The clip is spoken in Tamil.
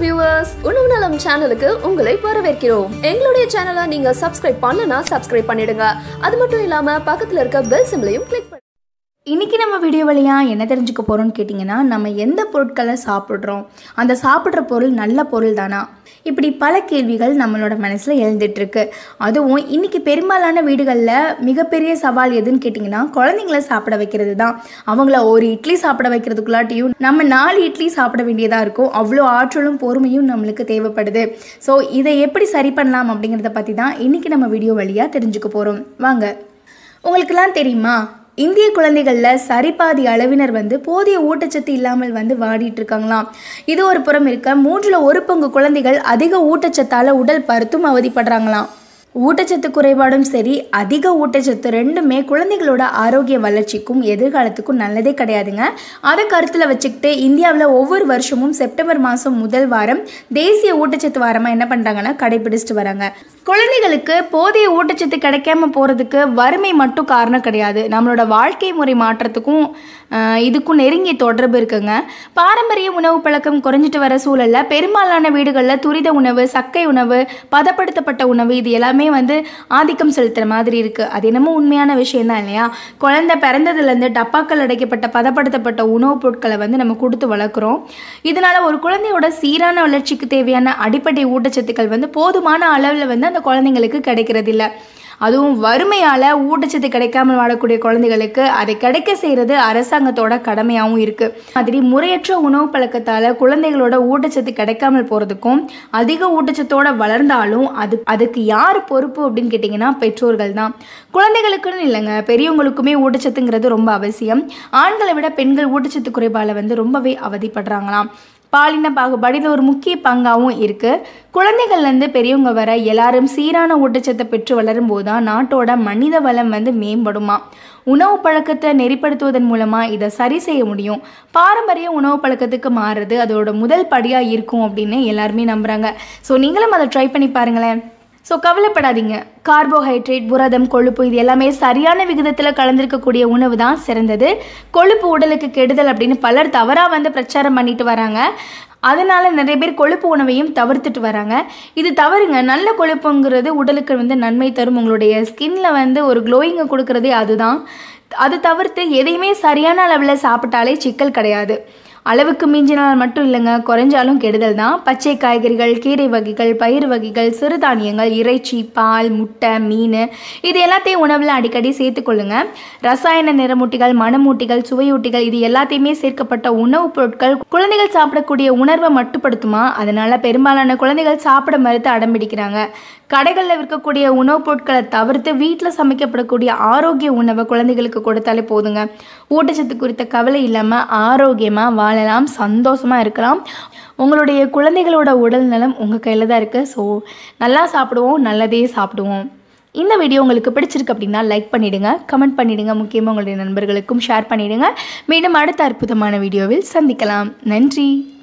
வியூவர்ஸ் உணவு நலம் சேனலுக்கு உங்களை வரவேற்கிறோம் எங்களுடைய சேனலை நீங்க சப்ஸ்கிரைப் பண்ணலனா சப்ஸ்கிரைப் பண்ணிடுங்க அது மட்டும் இல்லாம பக்கத்துல இருக்க பெல் சிம்லையும் கிளிக் பண்ணி இன்றைக்கி நம்ம வீடியோ வழியாக என்ன தெரிஞ்சுக்க போகிறோம்னு கேட்டிங்கன்னா நம்ம எந்த பொருட்களை சாப்பிட்றோம் அந்த சாப்பிட்ற பொருள் நல்ல பொருள் தானா இப்படி பல கேள்விகள் நம்மளோட மனசில் எழுந்துட்டுருக்கு அதுவும் இன்றைக்கி பெரும்பாலான வீடுகளில் மிகப்பெரிய சவால் எதுன்னு கேட்டிங்கன்னா குழந்தைங்கள சாப்பிட வைக்கிறது தான் அவங்கள ஒரு இட்லி சாப்பிட வைக்கிறதுக்குள்ளாட்டியும் நம்ம நாலு இட்லி சாப்பிட வேண்டியதாக இருக்கும் அவ்வளோ ஆற்றலும் பொறுமையும் நம்மளுக்கு தேவைப்படுது ஸோ இதை எப்படி சரி பண்ணலாம் அப்படிங்கிறத பற்றி தான் இன்றைக்கி நம்ம வீடியோ வழியாக தெரிஞ்சுக்க போகிறோம் வாங்க உங்களுக்கெல்லாம் தெரியுமா இந்திய குழந்தைகளில் சரிபாதி அளவினர் வந்து போதிய ஊட்டச்சத்து இல்லாமல் வந்து வாடிட்டு இருக்காங்களாம் இது ஒரு புறம் இருக்க மூன்றில் ஒரு பங்கு குழந்தைகள் அதிக ஊட்டச்சத்தால் உடல் பருத்தும் அவதிப்படுறாங்களாம் ஊட்டச்சத்து குறைபாடும் சரி அதிக ஊட்டச்சத்து ரெண்டுமே குழந்தைகளோட ஆரோக்கிய வளர்ச்சிக்கும் எதிர்காலத்துக்கும் நல்லதே கிடையாதுங்க அதை கருத்தில் வச்சுக்கிட்டு இந்தியாவில் ஒவ்வொரு வருஷமும் செப்டம்பர் மாதம் முதல் வாரம் தேசிய ஊட்டச்சத்து வாரமாக என்ன பண்ணுறாங்கன்னா கடைபிடிச்சிட்டு வராங்க குழந்தைகளுக்கு போதிய ஊட்டச்சத்து கிடைக்காம போகிறதுக்கு வறுமை மட்டும் காரணம் கிடையாது நம்மளோட வாழ்க்கை முறை மாற்றத்துக்கும் ஆஹ், இதுக்கும் நெருங்கிய தொடர்பு இருக்குங்க பாரம்பரிய உணவு பழக்கம் குறைஞ்சிட்டு வர சூழலில் பெரும்பாலான வீடுகளில் துரித உணவு சக்கை உணவு பதப்படுத்தப்பட்ட உணவு இது எல்லாமே வந்து ஆதிக்கம் செலுத்துகிற மாதிரி இருக்குது அது என்னமோ உண்மையான விஷயம் தான் இல்லையா குழந்தை பிறந்ததுலேருந்து டப்பாக்கள் அடைக்கப்பட்ட பதப்படுத்தப்பட்ட உணவுப் பொருட்களை வந்து நம்ம கொடுத்து வளர்க்குறோம் இதனால் ஒரு குழந்தையோட சீரான வளர்ச்சிக்கு தேவையான அடிப்படை ஊட்டச்சத்துக்கள் வந்து போதுமான அளவில் வந்து அந்த குழந்தைங்களுக்கு கிடைக்கிறது இல்ல அதுவும் வறுமையால் ஊட்டச்சத்து கிடைக்காமல் வாழக்கூடிய குழந்தைகளுக்கு அதை கிடைக்க செய்கிறது அரசாங்கத்தோட கடமையாகவும் இருக்குது மாதிரி முறையற்ற உணவு பழக்கத்தால் குழந்தைகளோட ஊட்டச்சத்து கிடைக்காமல் போகிறதுக்கும் அதிக ஊட்டச்சத்தோட வளர்ந்தாலும் அது அதுக்கு யார் பொறுப்பு அப்படின்னு கேட்டிங்கன்னா பெற்றோர்கள் தான் குழந்தைகளுக்குன்னு இல்லைங்க பெரியவங்களுக்குமே ஊட்டச்சத்துங்கிறது ரொம்ப அவசியம் ஆண்களை விட பெண்கள் ஊட்டச்சத்து குறைபால வந்து ரொம்பவே அவதிப்படுறாங்களாம் பாலின பாகுபாடு இது ஒரு முக்கிய பங்காகவும் இருக்குது குழந்தைகள்லேருந்து பெரியவங்க வர எல்லாரும் சீரான ஊட்டச்சத்தை பெற்று வளரும் போது தான் நாட்டோட மனித வளம் வந்து மேம்படுமா உணவு பழக்கத்தை நெறிப்படுத்துவதன் மூலமாக இதை சரி செய்ய முடியும் பாரம்பரிய உணவு பழக்கத்துக்கு மாறுறது அதோட முதல் படியாக இருக்கும் அப்படின்னு எல்லாருமே நம்புகிறாங்க ஸோ நீங்களும் அதை ட்ரை பண்ணி பாருங்களேன் ஸோ கவலைப்படாதீங்க கார்போஹைட்ரேட் புரதம் கொழுப்பு இது எல்லாமே சரியான விகிதத்தில் கலந்திருக்கக்கூடிய உணவு தான் சிறந்தது கொழுப்பு உடலுக்கு கெடுதல் அப்படின்னு பலர் தவறாக வந்து பிரச்சாரம் பண்ணிட்டு வராங்க அதனால நிறைய பேர் கொழுப்பு உணவையும் தவிர்த்துட்டு வராங்க இது தவறுங்க நல்ல கொழுப்புங்கிறது உடலுக்கு வந்து நன்மை தரும் உங்களுடைய ஸ்கின்ல வந்து ஒரு க்ளோயிங்கை கொடுக்கறதே அதுதான் அது தவிர்த்து எதையுமே சரியான அளவில் சாப்பிட்டாலே சிக்கல் கிடையாது அளவுக்கு மிஞ்சினால் மட்டும் இல்லைங்க குறைஞ்சாலும் கெடுதல் தான் பச்சை காய்கறிகள் கீரை வகைகள் பயிர் வகைகள் சிறுதானியங்கள் இறைச்சி பால் முட்டை மீன் இது எல்லாத்தையும் உணவில் அடிக்கடி சேர்த்துக்கொள்ளுங்க ரசாயன நிறமூட்டிகள் மணமூட்டிகள் சுவையூட்டிகள் இது எல்லாத்தையுமே சேர்க்கப்பட்ட உணவுப் பொருட்கள் குழந்தைகள் சாப்பிடக்கூடிய உணர்வை மட்டுப்படுத்துமா அதனால பெரும்பாலான குழந்தைகள் சாப்பிட மறுத்து அடம்பிடிக்கிறாங்க கடைகளில் விற்கக்கூடிய உணவுப் பொருட்களை தவிர்த்து வீட்டில் சமைக்கப்படக்கூடிய ஆரோக்கிய உணவை குழந்தைகளுக்கு கொடுத்தாலே போதுங்க ஊட்டச்சத்து குறித்த கவலை இல்லாமல் ஆரோக்கியமாக வாழலாம் சந்தோஷமாக இருக்கலாம் உங்களுடைய குழந்தைகளோட உடல் நலம் உங்கள் கையில் தான் இருக்குது ஸோ நல்லா சாப்பிடுவோம் நல்லதே சாப்பிடுவோம் இந்த வீடியோ உங்களுக்கு பிடிச்சிருக்கு அப்படின்னா லைக் பண்ணிடுங்க கமெண்ட் பண்ணிடுங்க முக்கியமாக உங்களுடைய நண்பர்களுக்கும் ஷேர் பண்ணிடுங்க மீண்டும் அடுத்த அற்புதமான வீடியோவில் சந்திக்கலாம் நன்றி